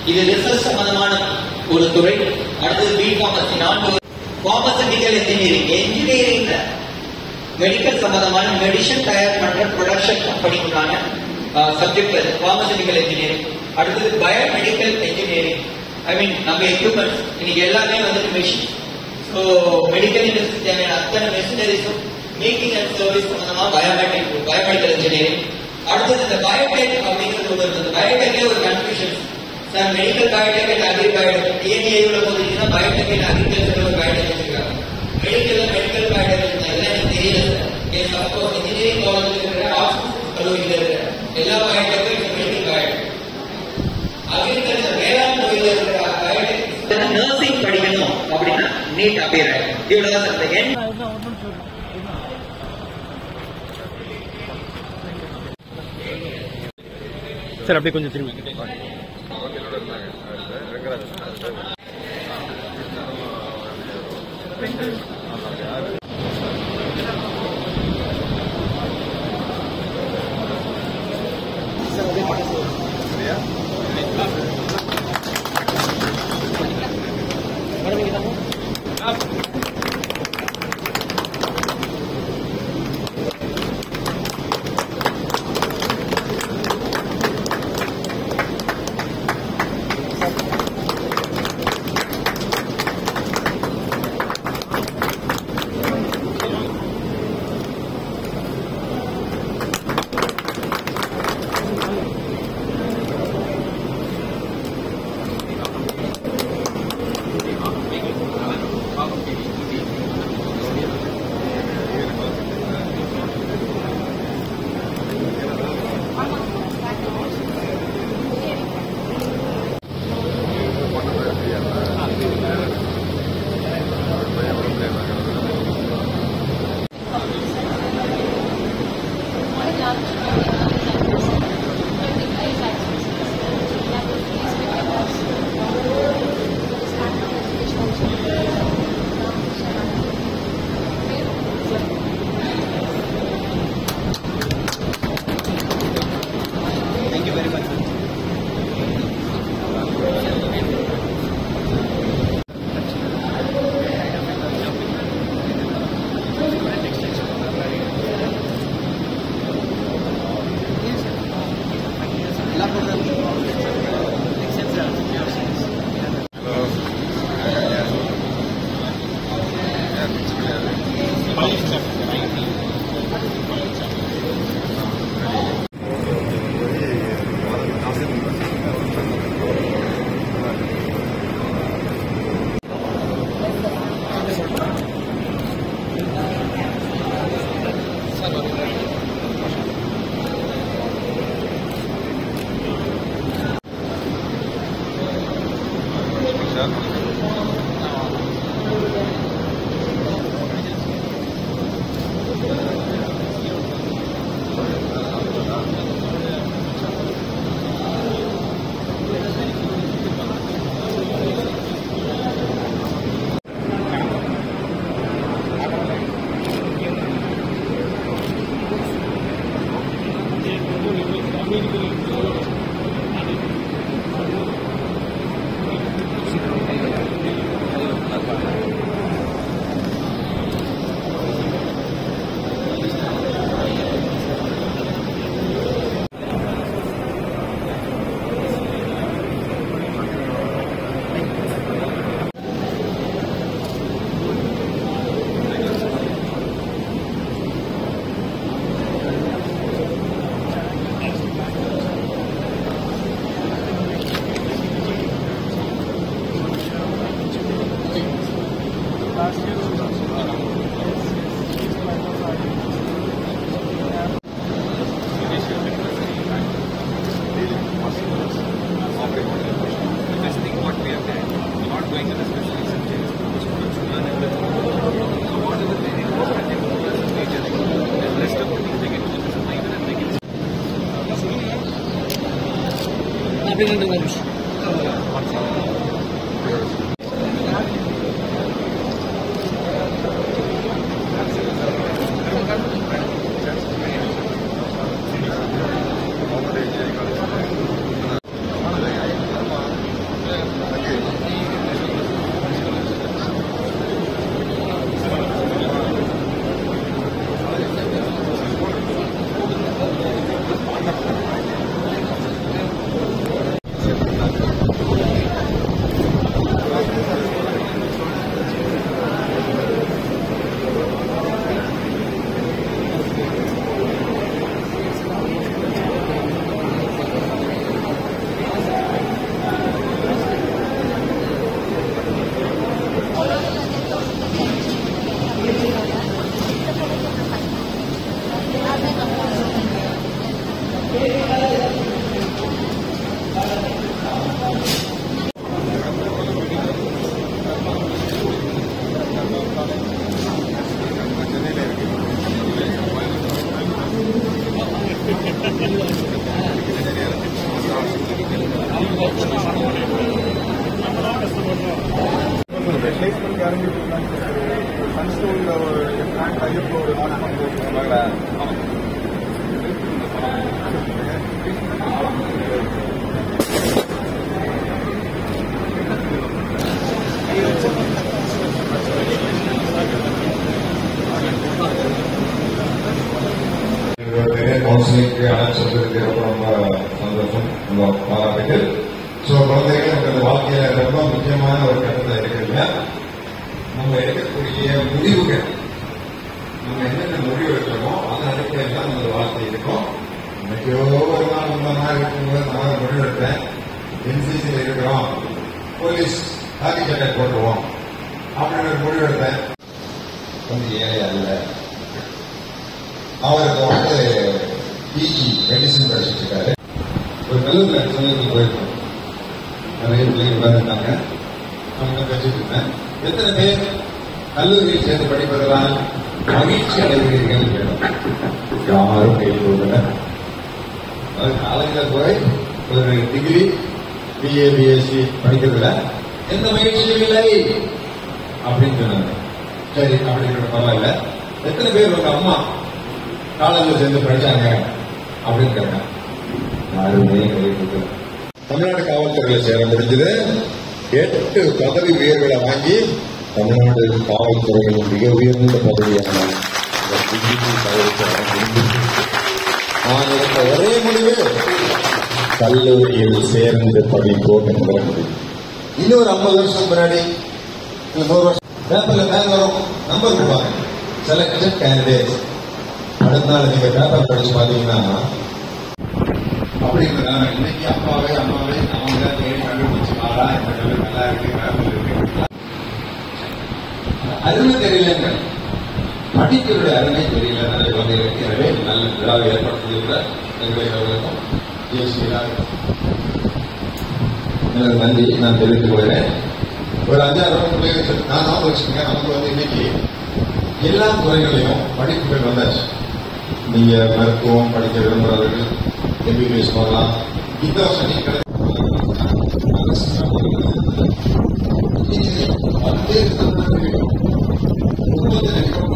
இது ரிசர்ச் சம்பந்தமான ஒரு துறை அடுத்தது பி ஃபார்மசி நான்கு பார்மசூட்டிக்கல் இன்ஜினியரிங் என்ஜினியரிங்ல மெடிக்கல் சம்பந்தமான மெடிசன் தயார் பண்ற ப்ரொடக்ஷன் கம்பெனிக்குண்டான சப்ஜெக்ட் அது பார்மசூட்டிக்கல் இன்ஜினியரிங் அடுத்தது பயோமெடிக்கல் இன்ஜினியரிங் ஐ மீன் நம்ம எக்யூப்மெண்ட்ஸ் இன்னைக்கு எல்லாமே வந்துட்டு மிஷின் ஸோ மெடிக்கல் இண்டஸ்ட்ரி தேவையான அத்தனை மெஷினரிஸும் மேக்கிங் அண்ட் சர்வீஸ் சம்பந்தமா பயோமெட்ரிக் பயோமெடிக்கல் இன்ஜினியரிங் அடுத்தது இந்த பயோடெக் அப்படிங்கிறது ஒரு இந்த பயோடெக்ல ஒரு confusion sir medical biotech and agri biotech டிஎன்ஏல போனீங்கன்னா பயோடெக் அண்ட் அக்ரிகல்ச்சர் ஒரு பயோடெக் வச்சிருக்காங்க மெடிக்கல் மெடிக்கல் பயோடெக் இதெல்லாம் எனக்கு தெரியல சார் சப்போஸ் இன்ஜினியரிங் காலேஜில் இருக்கிற ஆக்ஸ்போர்ட் கல்லூரியில் இருக்கிற எல்லா பயோடெக்கும் இந்த மெடிக்கல் பயோடெக் அக்ரிகல்ச்சர் வேளாண் துறையில் இருக்கிற பயோடெக் நர்சிங் படிக்கணும் அப்படின்னா நீட் அப்பியர் ஆயிடும் இவ்வளவுதான் சார் இந்த எண் சார் அப்படியே கொஞ்சம் திரும்பி அப்படி நின்று ஒரு நிமிஷம் ರಿಪ್ಲೇಸ್ಮೆಂಟ್ ಗ್ಯಾರಂಟಿ ಸನ್ಸ್ಟೋನ್ ಪ್ಲಾಂಟ್ ಆಗಿದ್ದು ಲಾಂಚ್ ಮಾಡಬೇಕು நிறைய கவுன்சிலிங்க்கு அழைச்சிருக்கு ரொம்ப ரொம்ப சந்தோஷம் ரொம்ப பாராட்டுகள் ஸோ குழந்தைகள் உங்கள் வாழ்க்கையில ரொம்ப முக்கியமான ஒரு கட்டத்தில் இருக்கிறீங்க நம்ம எடுக்கக்கூடிய முடிவுகள் நம்ம என்னென்ன முடிவு எடுக்கிறோமோ அதன் அடிப்படையில் தான் நம்ம வாழ்க்கை இருக்கும் இன்னைக்கோ ஒரு நாள் ரொம்ப நாள் இருக்கும்போது நான் ஒரு முடிவு எடுத்தேன் என்சிசியில் இருக்கிறோம் போலீஸ் காக்கி சட்டை போட்டுருவோம் அப்படின்னு ஒரு முடிவு எடுத்தேன் கொஞ்சம் ஏழை அல்ல அவருக்கு வந்து பிஜி மெடிசன் படிச்சுட்டு இருக்காரு ஒரு நல்ல சமயத்தில் போயிருக்கோம் நிறைய பிள்ளைங்க உட்காந்துருந்தாங்க அவங்க பேசிட்டு இருந்தேன் எத்தனை பேர் கல்லூரியில் சேர்ந்து படிப்பதெல்லாம் மகிழ்ச்சி அடைகிறீர்கள் கேட்டோம் யாரும் கை கொடுக்கல அது காலேஜில் போய் ஒரு டிகிரி பிஏ பிஎஸ்சி படிக்கிறதுல எந்த மகிழ்ச்சியும் இல்லை அப்படின்னு சொன்னாங்க சரி அப்படிங்கிற பரவாயில்ல எத்தனை பேர் உங்க அம்மா காலேஜில் சேர்ந்து படிச்சாங்க அப்படின்னு கேட்டேன் யாருமே கை கொடுக்கல தமிழ்நாடு காவல்துறையில சேர முடிஞ்சது எட்டு பதவி உயர்வுகளை வாங்கி தமிழ்நாடு காவல்துறையில் மிக உயர்ந்த பதவியான இந்த DGP பதவிக்கு நான் விரும்புகிறேன். நான் எடுத்த ஒரே முடிவு கல்லூரியில் சேர்ந்து படிப்போம் என்கிற முடிவு இன்னொரு ஐம்பது வருஷம் முன்னாடி இல்ல நூறு வருஷம் பேப்பர்ல மேல வரும் நம்பர் கொடுப்பாங்க செலக்டட் கேண்டிடேட் அடுத்த நாள் நீங்க பேப்பர் படிச்சு பாத்தீங்கன்னா அப்படிங்கிறதா இன்னைக்கு அப்பாவே அம்மாவே அவங்க தேடி கண்டுபிடிச்சு ஆளா இந்த கல்லு நல்லா இருக்கு பேப்பர் இருக்கு அருமை தெரியலங்க படிக்கிறோட அருமை தெரியல நல்ல குழந்தைகளுக்கு எனவே நல்ல விழாவை ஏற்படுத்தியிருக்கிற எங்களுடைய அவர்களுக்கும் ஜிஎஸ்டி எனக்கு நன்றி நான் தெரிவித்துக் கொள்கிறேன் ஒரு அஞ்சாறு வருஷம் பிள்ளைகள் நான் ஞாபகம் வச்சுக்கோங்க நமக்கு வந்து இன்னைக்கு எல்லா துறைகளையும் படிப்புகள் வந்தாச்சு நீங்க மருத்துவம் படிக்க விரும்புறவர்கள் எம்பிபிஎஸ் போகலாம் இந்த வருஷம் நீங்க கிடைச்ச பல்வேறு தமிழ்நாடுகளில் முப்பது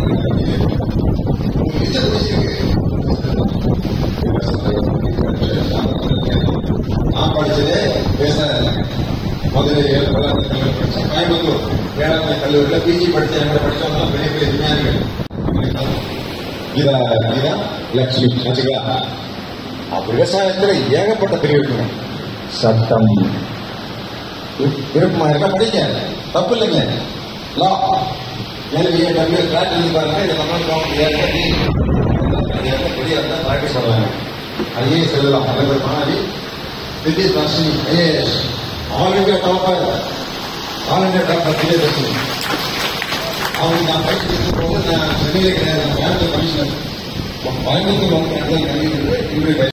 நான் படிச்சதே பேசுறேன் மதுரை ஏழு படிச்சேன் கோயம்புத்தூர் வேளாண்மை கல்லூரியில் பிஜி படிச்ச எங்களை படிச்சவங்க பெரிய பெரிய விஞ்ஞானிகள் இதா இதா லட்சுமி வச்சுக்கலாம் அப்ப விவசாயத்துல ஏகப்பட்ட பிரிவு இருக்குங்க சட்டம் விருப்- விருப்பமா இருக்கா படிங்க தப்பு இல்லைங்க லா எல்விஏ டபிள்யூ கிளாஸ் எழுதி பாருங்க இதை நம்ம பெரிய ப்ராக்டிஸ் பண்ணலாங்க ஐஏஎஸ் எழுதலாம் தலைவர் மாணவி திடீர் Dharshini IAS all India topper all India topper Vijayadharshini அவங்க நான் படிச்சு போது நான் சென்னையில கிடையாது நான் கோயம்புத்தூர் கமிஷனர் கோயம்புத்தூர் வந்து எனக்கு கமிஷனர் இன்றைய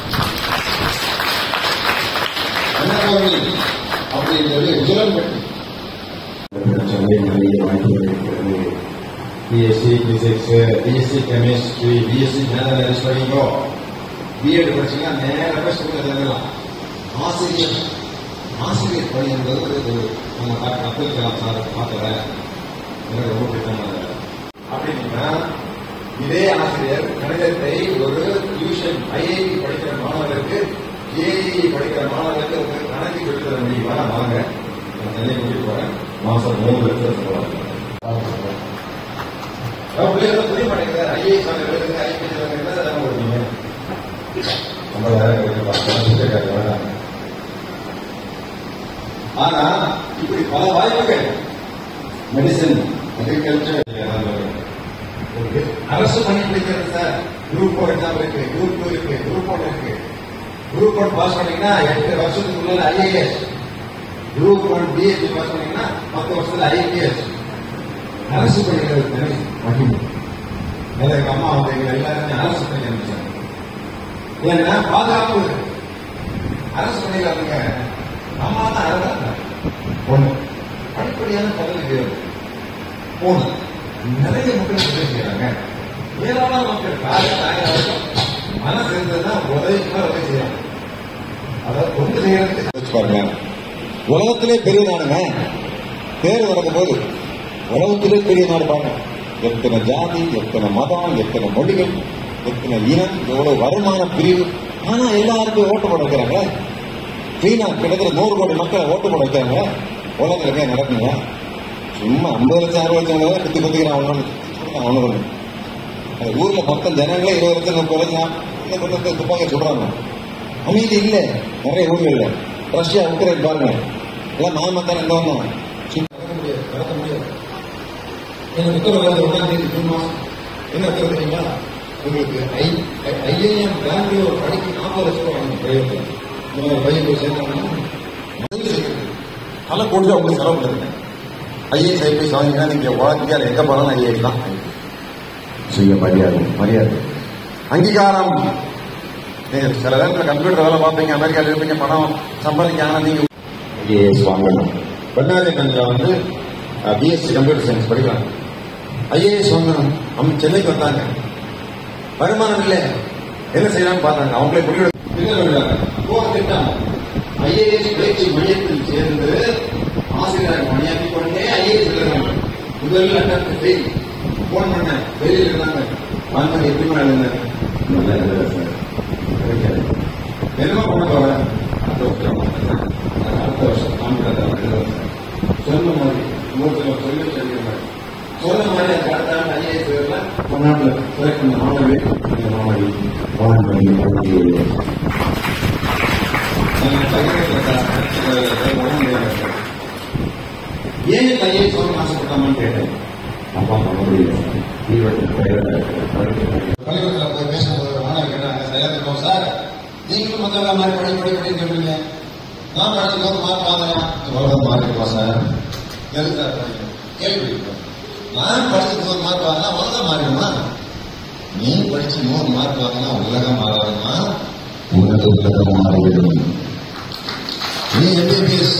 அப்படின்றது உஜலம் பெற்று நிறைய வாய்ப்புகள் இருக்கிறது BSc physics BSc chemistry BSc manage படிங்கோ பிஎட் படிச்சீங்கன்னா நேராக போய் ஸ்கூலில் சேர்ந்துடலாம் ஆசிரியர் ஆசிரியர் பணி என்பது ஒரு நம்ம டாக்டர் அப்துல் கலாம் சார் பார்த்த வேலை எனக்கு ரொம்ப பிடித்தமான வேலை அப்படின்னா இதே ஆசிரியர் கணிதத்தை ஒரு டியூஷன் ஐஐடி படிக்கிற மாணவருக்கு ஜேஇ படிக்கிற மாணவருக்கு ஒரு கணக்கு சொல்லித் தர முடியுமா வாங்க நான் சென்னை கூட்டிட்டு போறேன் மாசம் மூணு லட்சம் சொல்லுவாங்க பிள்ளைகள் புரிய மாட்டேங்குது ஐஏஎஸ் வாங்குறது ஐபிஎஸ் வாங்குறது அதெல்லாம் கொடுத்தீங்க ஐம்பதாயிரம் கொடுத்து வேண்டாம் ஆனா இப்படி பல வாய்ப்புகள் மெடிசன் அக்ரிகல்ச்சர் அரசு பணி பிடிக்கிறது சார் குரூப் ஃபோர் எக்ஸாம் இருக்கு குரூப் டூ இருக்கு குரூப் ஒன் இருக்கு குரூப் ஒன் பாஸ் பண்ணீங்கன்னா எட்டு வருஷத்துக்குள்ள IAS group one BSc pass பண்ணீங்கன்னா பத்து வருஷத்துல ஐபிஎஸ் அரசு பணிகள் மகிமை எங்க அம்மா வந்து எங்க எல்லாருமே அரசு பணி அனுப்பிச்சாங்க ஏன்னா பாதுகாப்பு அரசு பணியாளருங்க நம்ம தான் அரசு ஒண்ணு அடிப்படையான பதவி உயர்வு மூணு நிறைய மக்கள் உதவி செய்யறாங்க ஏராளமான மக்கள் காலை தாயாரும் மனசு இருந்ததுன்னா உதவி உதவி செய்யலாம் அதாவது கொண்டு செய்யறது பாருங்க உலகத்திலே பெரிய நாடுங்க பேர் நடக்கும் போது உலகத்திலே பெரிய நாடு பாருங்க எத்தனை ஜாதி எத்தனை மதம் எத்தனை மொழிகள் எத்தனை இனம் எவ்வளவு வருமான பிரிவு ஆனா எல்லாருக்கும் ஓட்டு போட வைக்கிறாங்க சீனா கிட்டத்தட்ட நூறு கோடி மக்களை ஓட்டு போட வைக்கிறாங்க உலகத்துல எங்க நடக்குங்க சும்மா ஐம்பது லட்சம் அறுபது லட்சம் குத்தி குத்திக்கிறான் அவனு அவனு அந்த ஊர்ல மொத்தம் ஜனங்களே இருபது லட்சம் முப்பது லட்சம் இந்த பக்கத்தை துப்பாக்கி சொல்றாங்க அமைதி இல்ல நிறைய ஊர்கள்ல ரஷ்யா உக்ரைன் பாருங்க எல்லாம் மாமத்தான் எங்க வந்தோம் நடக்க முடியாது நடக்க முடியாது எனக்கு உத்தரவு வந்து ஒன்றாம் தேதி ஜூன் மாசம் என்ன உத்தரவு தெரியுமா உங்களுக்கு ஐ ஐஏஎம் பெங்களூர் படிக்க நாற்பது லட்சம் ரூபாய் வாங்கணும் பிரயோஜனம் இந்த மாதிரி பையன் போய் சேர்ந்தாங்கன்னா முதல் செய்யறது. பல கோடி ரூபாய் உங்களுக்கு செலவு பண்ணுங்க ஐஏஎஸ் ஐபிஎஸ் வாங்கினா நீங்க வாழ்க்கையால் எங்க போனாலும் ஐஏஎஸ் தான் செய்ய மரியாதை மரியாதை அங்கீகாரம் நீங்க சில நேரத்தில் கம்ப்யூட்டர் வேலை பார்ப்பீங்க அமெரிக்காவில் இருப்பீங்க பணம் சம்பாதிக்க ஆனா நீங்க ஐஏஎஸ் வாங்கணும் பெண்ணாதி கஞ்சில் வந்து பிஎஸ்சி கம்ப்யூட்டர் சயின்ஸ் படிக்கிறாங்க ஐஏஎஸ் வாங்கணும் அவங்க சென்னைக்கு வந்தாங்க வருமானம் இல்லை என்ன செய்யலாம்னு பார்த்தாங்க அவங்களே முடிவு போர் திட்டம் ஐஏஎஸ் பயிற்சி மையத்தில் சேர்ந்து ஆசிரியராக பணியாற்றி கொண்டே ஐஏஎஸ் எழுதுறாங்க முதல்ல அட்டம் ஃபெயில் போன் பண்ணேன் வெளியில் இருந்தாங்க வாங்க எப்படி எழுதுங்க நல்லா எழுதுறேன் சார் கிடைக்காது என்னமா பண்ண போறேன் அடுத்த வருஷம் அடுத்த வருஷம் காமிக்கிறதா எழுதுறேன் சொன்ன மாதிரி மூர்த்தில சொல்லி சொல்லிய மாதிரி சொன்ன மாதிரி அந்த அடுத்த ஆண்டு ஐஏஎஸ் பேர்ல தமிழ்நாட்டில் செலக்ட் பண்ண மாணவி இந்த மாணவி மாணவி ஏன் ஐஏஎஸ் சொல்லணும்னு ஆசைப்பட்டாமான்னு கேட்டேன் அப்பா பண்ண முடியல பள்ளிக்கூடத்தில் போய் பேசும்போது மாணவி கேட்டாங்க சரியா இருக்கும் சார் நீங்களும் மற்றவங்க மாதிரி படி படி படின்னு சொல்றீங்க நான் படிச்சு நூறு மார்க் வாங்கலாம் எவ்வளவு மார்க் இருப்பா சார் எது சார் படிக்கணும் கேள்வி கேட்கிறேன். நான் படிச்சு நூறு மார்க் வாங்கினா உலகம் மாறிடுமா நீ படிச்சு நூறு மார்க் வாங்கினா உலகம் மாறாதுமா உனது உலகம் மாறிவிடும் நீ எம்பிபிஎஸ்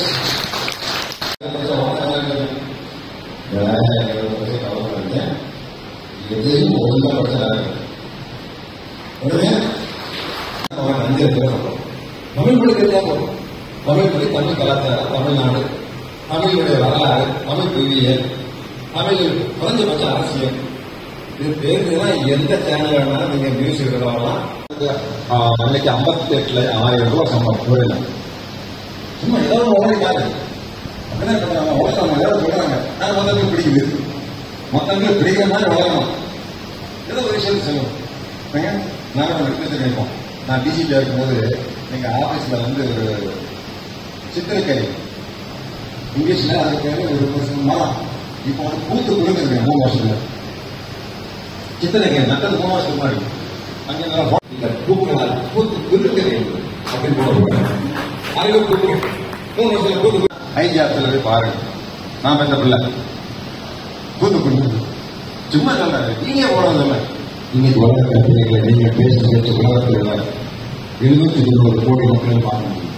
எதையும் ஒழுங்கா படிச்சாரு உடனே அவன் அஞ்சு லட்சம் தமிழ் மொழி தெரிஞ்சா போதும் தமிழ் மொழி தமிழ் கலாச்சாரம் தமிழ்நாடு தமிழுடைய வரலாறு தமிழ் புவியியல் தமிழ் குறைஞ்சபட்ச அரசியல் இது தெரிஞ்சுன்னா எந்த சேனல் வேணாலும் நீங்க நியூஸ் எழுதலாம் அன்னைக்கு ஐம்பத்தி எட்டுல ஆயிரம் ரூபாய் சம்பளம் போயிடலாம் சும்மா ஏதாவது ஓடிக்காது அப்படிதான் பண்றாங்க உலகம் ஏதாவது சொல்றாங்க நான் மொத்தங்களுக்கு பிடிக்குது மொத்தங்களுக்கு பிடிக்கிற மாதிரி வளரணும் ஏதோ ஒரு விஷயம் சொல்லுவோம் ஏங்க, நாங்க ஒரு விட்டு நினைப்போம் நான் டிஜிபியா இருக்கும்போது எங்க ஆபீஸ்ல வந்து ஒரு சித்திரக்கை இங்கிலீஷ்ல அதுக்கு பேரு ஒரு வருஷம் மரம் இப்போ வந்து பூத்து குழுங்க மூணு வருஷத்துல சித்திரக்கை நட்டது மூணு வருஷத்துக்கு முன்னாடி அங்க நல்லா போ- இல்ல, பூக்குனால பூத்து குருக்கை அப்படின்னு போட்டு அறிவு பூத்து மூணு வருஷத்துல பூத்து ஐஜிஆர்ல போய் பாருங்க நான் பெற்ற பிள்ளை பூத்து குடும்பம் சும்மா சொல்றாரு நீங்க போறது இல்லை இன்னைக்கு உலக கற்பனைகளை நீங்க பேசி பேசி உலகத்தில் எழுநூத்தி இருநூறு கோடி மக்கள் பார்க்க முடியும்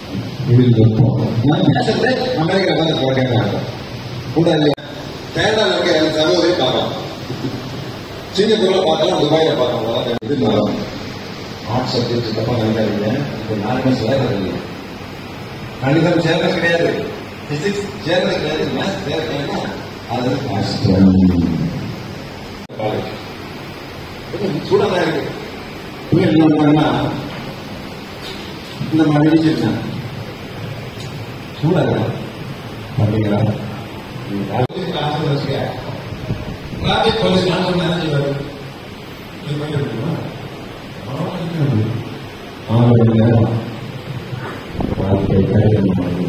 நான் பேசுறது அமெரிக்கா வந்து கேட்கறாங்க கூட இல்லையா கேரளாவில் இருக்க என் சகோதரி பார்க்கலாம் சிங்கப்பூர்ல பார்க்கலாம் துபாயில பார்க்கலாம் இது ஆர்ட்ஸ் சப்ஜெக்ட் தப்பா நினைக்காதீங்க இப்போ நாலுமே சேரது கணிதம் சேர்றது கிடையாது பிசிக்ஸ் சேர்றது கிடையாது மேத்ஸ் சேர்றது கிடையாது அது காலேஜ் கொஞ்சம் சூடாக தான் இருக்கு இவங்க என்ன பண்ணாங்கன்னா இந்த மாதிரி அடிச்சிருக்காங்க சூடா இருக்கா அப்படிங்களா டிராபிக் போலீஸ் நான் சொன்ன என்ன செய்வாரு இது பண்ணிட்டு இருக்குமா வாழ்க்கை கடினமானது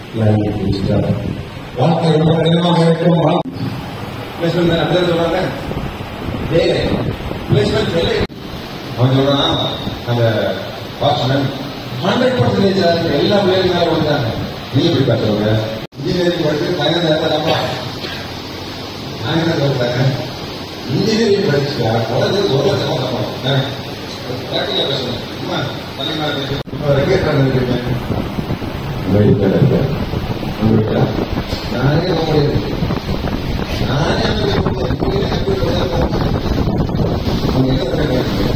வாழ்க்கை ரொம்ப கடினமாக இருக்கும் பிளேஸ்மெண்ட் அப்படிதான் சொல்றாங்க வேலை பிளேஸ்மெண்ட் வேலை அவன் சொல்றான் அந்த வாட்ச்மேன் ஹண்ட்ரட் பர்சன்டேஜ் எல்லா பிள்ளைகளும் மேல வந்தாங்க நீ எப்படி பார்த்தவங்க இன்ஜினியரிங் படிச்சு பதினஞ்சு நேரத்தில் நான் என்ன சொல்றேன் இன்ஜினியரிங் படிச்சுட்டா குறைஞ்சது ஒரு லட்சம் சம்பளம் ப்ராக்டிக்கல் பேசணும் சும்மா தலைமையில பேசி இப்போ ரெகுலேட்டர் இருக்கீங்க மெடிக்கல் இருக்கேன் உங்களுக்கு நானே உங்களுடைய நானே உங்களுக்கு அவங்க என்ன பண்ணுறாங்க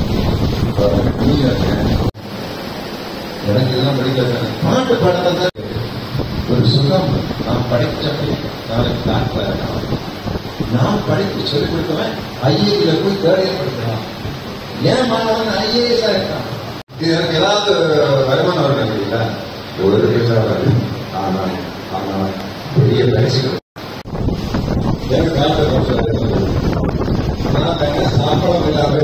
எனக்கு இதெல்லாம் படிக்கல பாட்டு பாடுறது தான் ஒரு சுகம் நான் படிச்சப்படி நாளைக்கு டாக்டர் ஆகலாம் நான் படித்து சொல்லிக் கொடுத்தவன் ஐஏல போய் தேர்ட் இயர் படிக்கிறான் ஏன் மாணவன் ஐஏஎஸ் இருக்கான் இது எனக்கு ஏதாவது வருமானம் வருது இல்லைங்களா ஒரு பைசா வராது ஆனால் ஆனால் பெரிய பரிசுகள் எனக்கு காலத்தை நான் தங்க சாப்பிடம் இல்லாம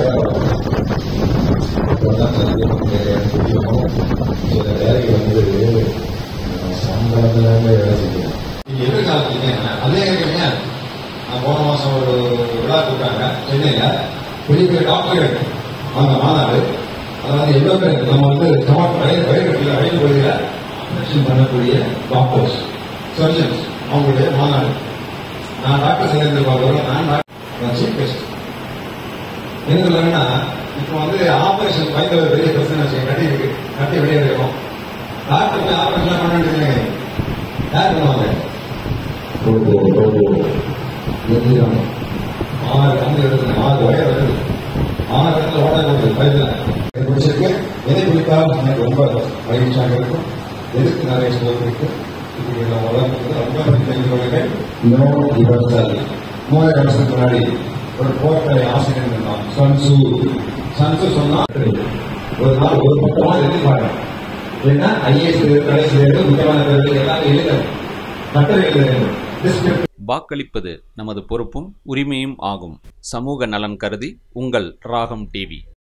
சில வேலைக்கு வந்து சம்பளத்துல வேலை செய்யணும் நீங்க எதிர்காலத்துக்கு அதே இருக்கீங்க நான் போன மாசம் ஒரு விழா கூட்டாங்க சென்னையில பெரிய பெரிய டாக்டர் அந்த மாநாடு அதாவது எவ்வளவு பேர் நம்ம வந்து ஸ்டமக் வயிறு வயிறு வயிறு பகுதியில் ஆப்ரேஷன் பண்ணக்கூடிய டாக்டர்ஸ் சர்ஜன்ஸ் அவங்களுடைய மாநாடு நான் டாக்டர் சேர்ந்து பார்க்குறோம் நான் டாக்டர் நான் சீஃப் கெஸ்ட் என்ன சொல்லுங்கன்னா இப்போ வந்து ஆபரேஷன் பயந்த ஒரு பெரிய பிரச்சனை வச்சு கட்டி இருக்கு கட்டி வெளியே இருக்கும் டாக்டர் போய் ஆபரேஷன் பண்ண வேண்டியது யார் பண்ணுவாங்க ரோபோ ரோபோ எந்திரம் ஆறு கம்பு எடுத்து ஆறு வயர் வருது ஆறு இடத்துல ஓட வருது பயத்தில் எனக்கு பிடிச்சிருக்கு எதை பிடித்தாலும் எனக்கு ரொம்ப மகிழ்ச்சியாக இருக்கும் எதுக்கு நிறைய ஸ்கோப் இருக்கு இப்படி நம்ம உலகத்துக்கு ரொம்ப தெரிந்து கொள்ளுங்கள் நோ யுவர்சல் மூவாயிரம் வருஷத்துக்கு முன்னாடி ஒரு போர்ட்டை ஆசிரியர் இருந்தான் சன்சு சன்சு சொன்னா ஒரு நாள் ஒரு பக்கமா எழுதி பாருங்க ஏன்னா ஐஏஎஸ் கடைசி முக்கியமான பேர்கள் எல்லாரும் எழுதணும் கட்டுரை எழுத வேண்டும் வாக்களிப்பது நமது பொறுப்பும் உரிமையும் ஆகும் சமூக நலன் கருதி உங்கள் ராகம் டிவி